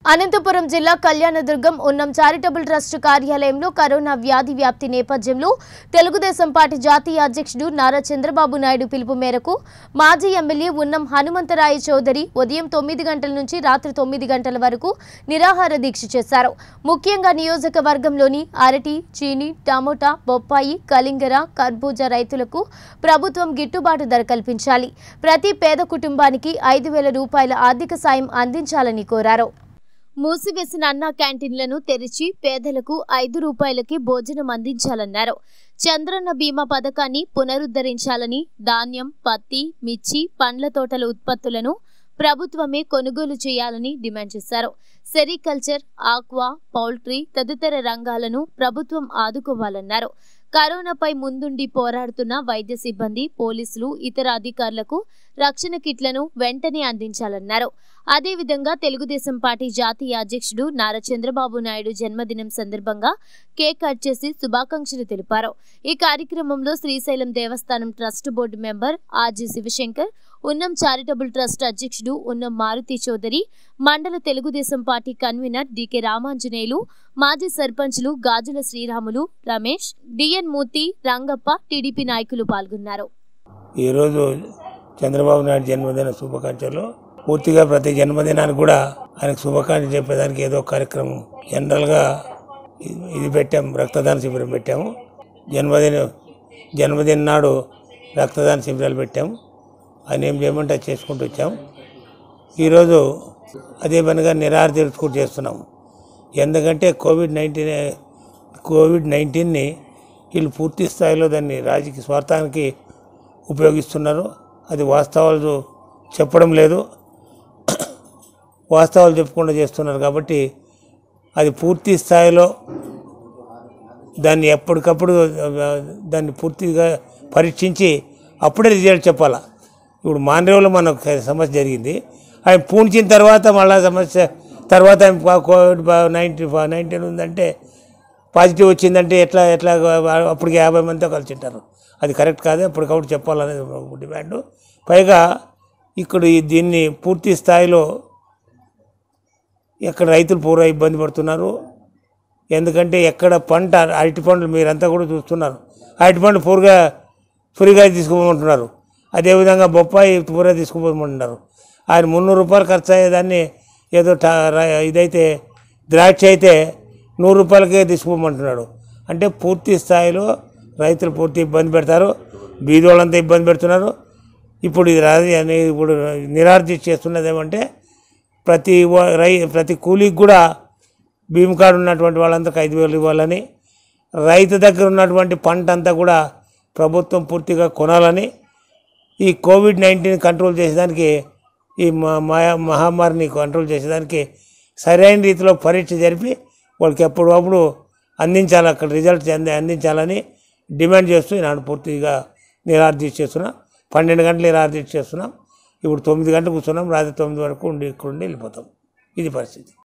అనంతపురం జిల్లా కళ్యాణదుర్గం ఉన్నం charitable trust కార్యాలయంలో కరోనా వ్యాధి వ్యాప్తి నేపథ్యంలో తెలుగుదేశం పార్టీ జాతీయ అధ్యక్షుడు నారా చంద్రబాబు నాయుడు పిలుపు మేరకు మాజీ ఎమ్మెల్యే ఉన్నం హనుమంతరాయ చౌదరి ఉదయం తొమ్మిది గంటల నుంచి రాత్రి తొమ్మిది గంటల వరకు నిరాహార దీక్ష చేశారు ముఖ్యంగా నియోజకవర్గంలోని అరటి చీని టమోటా బొప్పాయి కలింగర కర్బూజా రైతులకు ప్రభుత్వం గిట్టుబాటు ధర కల్పించాలి ప్రతి పేద కుటుంబానికి ఐదు వేల రూపాయల ఆర్థిక సాయం అందించాలని కోరారు మూసివేసిన అన్నా క్యాంటీన్లను తెరిచి పేదలకు ఐదు రూపాయలకి భోజనం అందించాలన్నారు చంద్రన్న బీమా పథకాన్ని పునరుద్ధరించాలని ధాన్యం పత్తి మిర్చి పండ్ల తోటల ఉత్పత్తులను ప్రభుత్వమే కొనుగోలు చేయాలని డిమాండ్ చేశారు సెరికల్చర్ ఆక్వా పౌల్ట్రీ తదితర రంగాలను ప్రభుత్వం ఆదుకోవాలన్నారు కరోనాపై ముందుండి పోరాడుతున్న వైద్య సిబ్బంది పోలీసులు ఇతర అధికారులకు రక్షణ కిట్లను వెంటనే అందించాలన్నారు అదేవిధంగా తెలుగుదేశం పార్టీ జాతీయ అధ్యక్షుడు నారా చంద్రబాబు నాయుడు జన్మదినం సందర్భంగా కేక్ కట్ చేసి శుభాకాంక్షలు తెలిపారు ఈ కార్యక్రమంలో శ్రీశైలం దేవస్థానం trust board member R G Shivashankar Unnam charitable trust అధ్యక్షుడు ఉన్నం మారుతి చౌదరి మండల Telugu Desam party convener D K Ramanjaneyulu మాజీ సర్పంచ్లు గాజుల శ్రీరాములు రమేష్ డిఎన్ మూర్తి రంగప్ప టీడీపీ నాయకులు పాల్గొన్నారు ఈరోజు చంద్రబాబు నాయుడు జన్మదిన శుభాకాంక్షలు పూర్తిగా ప్రతి జన్మదినానికి కూడా ఆయనకు శుభాకాంక్షలు చెప్పేదానికి ఏదో ఒక కార్యక్రమం జనరల్గా ఇది- ఇది పెట్టాము రక్తదాన శిబిరం పెట్టాము జన్మదిన జన్మదిన నాడు రక్తదాన శిబిరాలు పెట్టాము ఆయన ఏం చేయమంటే అది చేసుకుంటూ వచ్చాము ఈరోజు అదే పనిగా నిరాహార దీక్ష కూడా చేస్తున్నాము ఎందుకంటే కోవిడ్ నైన్టీన్ కోవిడ్ నైన్టీన్ని వీళ్ళు పూర్తి స్థాయిలో దాన్ని రాజకీయ స్వార్థానికి ఉపయోగిస్తున్నారు అది వాస్తవాలు చెప్పడం లేదు వాస్తవాలు చెప్పకుండా చేస్తున్నారు కాబట్టి అది పూర్తి స్థాయిలో దాన్ని ఎప్పటికప్పుడు ఆ, దాన్ని పూర్తిగా పరీక్షించి అప్పుడే రిజల్ట్ చెప్పాలా ఇప్పుడు మాన్రేవులో మనకు సమస్య జరిగింది ఆయన పూడ్చిన తర్వాత మళ్ళా సమస్య తర్వాత ఆయన పా- కోవిడ్ నైన్టీన్ నైన్టీన్ ఉందంటే పాజిటివ్ వచ్చిందంటే ఎట్లా ఎట్లా అప్పటికి యాభై మందితో కలిసి ఉంటారు అది కరెక్ట్ కాదు అప్పటికప్పుడు చెప్పాలనేది ఒక డిమాండ్ పైగా ఇక్కడ ఈ దీన్ని పూర్తి స్థాయిలో ఎక్కడ రైతులు పూర్వ ఇబ్బంది పడుతున్నారు ఎందుకంటే ఎక్కడ పంట అరటి పండ్లు మీరంతా కూడా చూస్తున్నారు అరటి పండు పూర్గా ఫ్రీగా తీసుకుపోమంటున్నారు అదేవిధంగా బొప్పాయి పూర తీసుకుపోమంటున్నారు ఆయన మున్నూరు రూపాయలు ఖర్చు అయ్యేదాన్ని ఏదో టా- ర- ఇదైతే ద్రాక్ష అయితే నూరు రూపాయలకే తీసుకుపోమంటున్నాడు అంటే పూర్తి స్థాయిలో రైతులు పూర్తి ఇబ్బంది పెడతారు బీదోళ్ళంతా ఇబ్బంది పెడుతున్నారు ఇప్పుడు ఇది రాజీ అని ఇప్పుడు నిరార్థి చేస్తున్నది ఏమంటే ప్రతి వ- రై ప్రతి కూలీకి కూడా భీమ్ కార్డు ఉన్నటువంటి వాళ్ళందరికీ ఐదు వేలు ఇవ్వాలని రైతు దగ్గర ఉన్నటువంటి పంట అంతా కూడా ప్రభుత్వం పూర్తిగా కొనాలని ఈ కోవిడ్ నైన్టీన్ కంట్రోల్ చేసేదానికి ఈ మ- మాయా మహమ్మారిని కంట్రోల్ చేసేదానికి సరైన రీతిలో పరీక్ష జరిపి వాళ్ళకి ఎప్పటికప్పుడు అందించాలి అక్కడ రిజల్ట్స్ అంది అందించాలని డిమాండ్ చేస్తూ ఈనాడు పూర్తిగా నిరార్థి చేస్తున్నాం పన్నెండు గంటలు నిరార్థి చేస్తున్నాం ఇప్పుడు తొమ్మిది గంటలు కూర్చున్నాం రాత్రి తొమ్మిది వరకు ఉండి ఇక్కడ ఉండి వెళ్ళిపోతాం ఇది పరిస్థితి